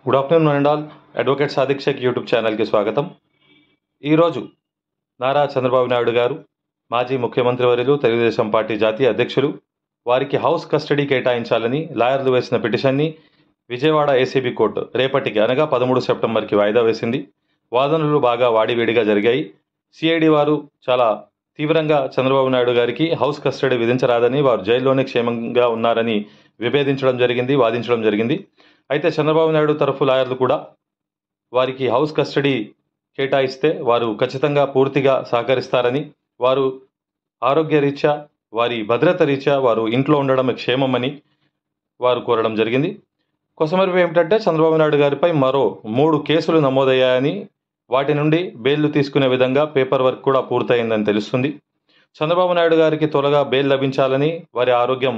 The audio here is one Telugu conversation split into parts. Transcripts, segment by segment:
good afternoon and all advocate Sadiq Shaikh YouTube ఛానల్కి స్వాగతం ఈరోజు నారా చంద్రబాబు నాయుడు గారు మాజీ ముఖ్యమంత్రి వర్యులు తెలుగుదేశం పార్టీ జాతీయ అధ్యక్షులు వారికి హౌస్ కస్టడీ కేటాయించాలని లాయర్లు వేసిన పిటిషన్ని విజయవాడ ఏసీబీ కోర్టు రేపటికి అనగా పదమూడు సెప్టెంబర్కి వాయిదా వేసింది వాదనలు బాగా వాడివేడిగా జరిగాయి సిఐడి వారు చాలా తీవ్రంగా చంద్రబాబు నాయుడు గారికి హౌస్ కస్టడీ విధించరాదని వారు జైల్లోనే క్షేమంగా ఉన్నారని విభేదించడం జరిగింది వాదించడం జరిగింది అయితే చంద్రబాబు నాయుడు తరఫు లాయర్లు కూడా వారికి హౌస్ కస్టడీ కేటాయిస్తే వారు ఖచ్చితంగా పూర్తిగా సహకరిస్తారని వారు ఆరోగ్య రీత్యా వారి భద్రత రీత్యా వారు ఇంట్లో ఉండడం క్షేమమని వారు కోరడం జరిగింది కొసమెరుపు ఏమిటంటే చంద్రబాబు నాయుడు గారిపై మరో మూడు కేసులు నమోదయ్యాయని వాటి నుండి బెయిల్ తీసుకునే విధంగా పేపర్ వర్క్ కూడా పూర్తయిందని తెలుస్తుంది చంద్రబాబు నాయుడు గారికి త్వరగా బెయిల్ లభించాలని వారి ఆరోగ్యం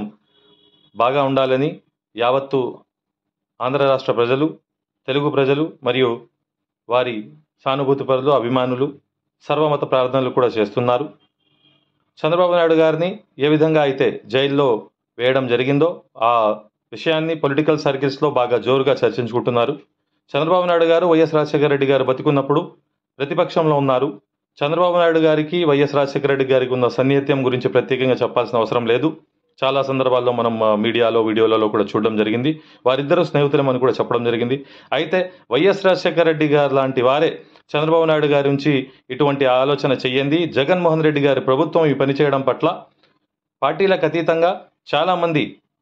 బాగా ఉండాలని యావత్తు ఆంధ్ర రాష్ట్ర ప్రజలు తెలుగు ప్రజలు మరియు వారి సానుభూతి పరులు అభిమానులు సర్వమత ప్రార్థనలు కూడా చేస్తున్నారు చంద్రబాబు నాయుడు గారిని ఏ విధంగా అయితే జైల్లో వేయడం జరిగిందో ఆ విషయాన్ని పొలిటికల్ సర్కిల్స్లో బాగా జోరుగా చర్చించుకుంటున్నారు చంద్రబాబు నాయుడు గారు వైఎస్ రాజశేఖర రెడ్డి గారు బతికున్నప్పుడు ప్రతిపక్షంలో ఉన్నారు చంద్రబాబు నాయుడు గారికి వైఎస్ రాజశేఖర రెడ్డి గారికి ఉన్న సన్నిహిత్యం గురించి ప్రత్యేకంగా చెప్పాల్సిన అవసరం లేదు చాలా సందర్భాల్లో మనం ఆ, మీడియాలో వీడియోలలో కూడా చూడడం జరిగింది వారిద్దరూ స్నేహితులమని కూడా చెప్పడం జరిగింది అయితే వైఎస్ రాజశేఖర రెడ్డి గారు లాంటి వారే చంద్రబాబు నాయుడు గారి నుంచి ఇటువంటి ఆలోచన చెయ్యండి జగన్మోహన్ రెడ్డి గారి ప్రభుత్వం ఈ పని చేయడం పట్ల పార్టీలకు అతీతంగా చాలామంది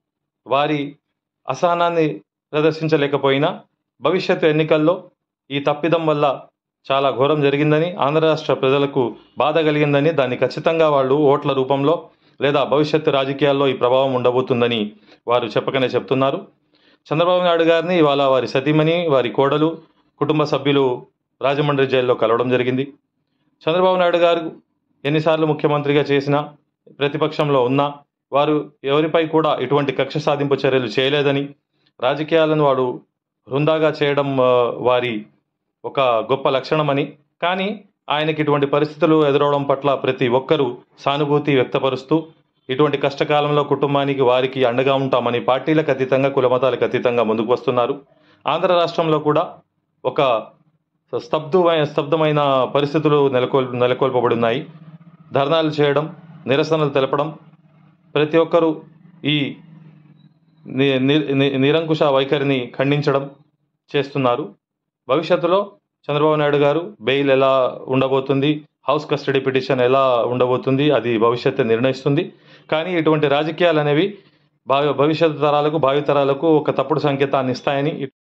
వారి అసహనాన్ని ప్రదర్శించలేకపోయినా భవిష్యత్తు ఎన్నికల్లో ఈ తప్పిదం వల్ల చాలా ఘోరం జరిగిందని ఆంధ్ర రాష్ట్ర ప్రజలకు బాధ కలిగిందని దాన్ని ఖచ్చితంగా వాళ్ళు ఓట్ల రూపంలో లేదా భవిష్యత్తు రాజకీయాల్లో ఈ ప్రభావం ఉండబోతుందని వారు చెప్పకనే చెప్తున్నారు చంద్రబాబు నాయుడు గారిని ఇవాళ వారి సతీమణి వారి కోడలు కుటుంబ సభ్యులు రాజమండ్రి జైల్లో కలవడం జరిగింది చంద్రబాబు నాయుడు గారు ఎన్నిసార్లు ముఖ్యమంత్రిగా చేసినా ప్రతిపక్షంలో ఉన్నా వారు ఎవరిపై కూడా ఇటువంటి కక్ష సాధింపు చర్యలు చేయలేదని రాజకీయాలను వాడు వృందాగా చేయడం ఆ, వారి ఒక గొప్ప లక్షణమని కానీ ఆయనకి ఇటువంటి పరిస్థితులు ఎదురవడం పట్ల ప్రతి ఒక్కరూ సానుభూతి వ్యక్తపరుస్తూ ఇటువంటి కష్టకాలంలో కుటుంబానికి వారికి అండగా ఉంటామని పార్టీలకు అతీతంగా కులమతాలకు అతీతంగా ముందుకు వస్తున్నారు ఆంధ్ర రాష్ట్రంలో కూడా ఒక స్తబ్దుమైన స్తబ్దమైన పరిస్థితులు నెలకొల్ నెలకొల్పబడి ఉన్నాయి ధర్నాలు చేయడం నిరసనలు తెలపడం ప్రతి ఒక్కరూ ఈ ని- ని- ని- నిరంకుశ వైఖరిని ఖండించడం చేస్తున్నారు భవిష్యత్తులో చంద్రబాబు నాయుడు గారు బెయిల్ ఎలా ఉండబోతుంది హౌస్ కస్టడీ పిటిషన్ ఎలా ఉండబోతుంది అది భవిష్యత్తు నిర్ణయిస్తుంది కానీ ఇటువంటి రాజకీయాలు అనేవి భా- భవిష్యత్తు తరాలకు భావితరాలకు ఒక తప్పుడు సంకేతాన్ని ఇస్తాయని